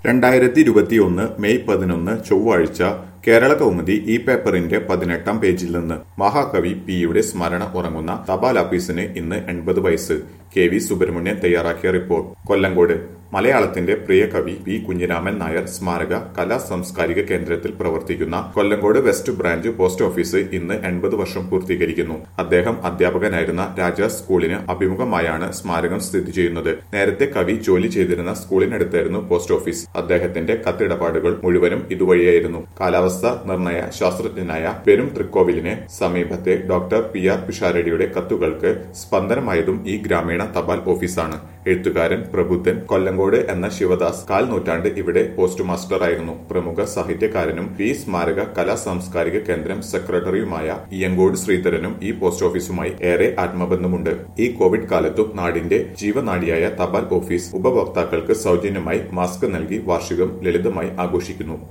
രണ്ടായിരത്തി ഇരുപത്തിയൊന്ന് മെയ് പതിനൊന്ന് ചൊവ്വാഴ്ച കേരള കൗമുദി ഈ പേപ്പറിന്റെ പതിനെട്ടാം പേജിൽ നിന്ന് മഹാകവി പിയുടെ സ്മരണ ഉറങ്ങുന്ന തപാൽ ഓഫീസിന് ഇന്ന് എൺപത് വയസ്സ് കെ വി സുബ്രഹ്മണ്യൻ തയ്യാറാക്കിയ റിപ്പോർട്ട് കൊല്ലങ്കോട് മലയാളത്തിന്റെ പ്രിയ കവി പി കുഞ്ഞിരാമൻ നായർ സ്മാരക കലാ സാംസ്കാരിക കേന്ദ്രത്തിൽ പ്രവർത്തിക്കുന്ന Kollengode west branch post office ഇന്ന് എൺപത് വർഷം പൂർത്തീകരിക്കുന്നു അദ്ദേഹം അധ്യാപകനായിരുന്ന രാജാസ് സ്കൂളിന് അഭിമുഖമായാണ് സ്മാരകം സ്ഥിതി ചെയ്യുന്നത് നേരത്തെ കവി ജോലി ചെയ്തിരുന്ന സ്കൂളിനടുത്തായിരുന്നു പോസ്റ്റ് ഓഫീസ് അദ്ദേഹത്തിന്റെ കത്തിടപാടുകൾ മുഴുവനും ഇതുവഴിയായിരുന്നു കാലാവസ്ഥ നിർണയ ശാസ്ത്രജ്ഞനായ പെരും തൃക്കോവിലിന് സമീപത്തെ ഡോക്ടർ പി ആർ പിഷാരടിയുടെ കത്തുകൾക്ക് സ്പന്ദനമായതും ഈ ഗ്രാമീണ തപാൽ ഓഫീസാണ് എഴുത്തുകാരൻ പ്രബുദ്ധൻ കൊല്ലങ്കോട് എന്ന ശിവദാസ് കാൽ നൂറ്റാണ്ട് ഇവിടെ പോസ്റ്റ് മാസ്റ്റർ ആയിരുന്നു പ്രമുഖ സാഹിത്യകാരനും പി സ്മാരക കലാ സാംസ്കാരിക കേന്ദ്രം സെക്രട്ടറിയുമായ ഇയങ്കോട് ശ്രീധരനും ഈ പോസ്റ്റ് ഓഫീസുമായി ഏറെ ആത്മബന്ധമുണ്ട് ഈ കോവിഡ് കാലത്തും നാടിന്റെ ജീവനാഡിയായ തപാൽ ഓഫീസ് ഉപഭോക്താക്കൾക്ക് സൗജന്യമായി മാസ്ക് നൽകി വാർഷികം ലളിതമായി ആഘോഷിക്കുന്നു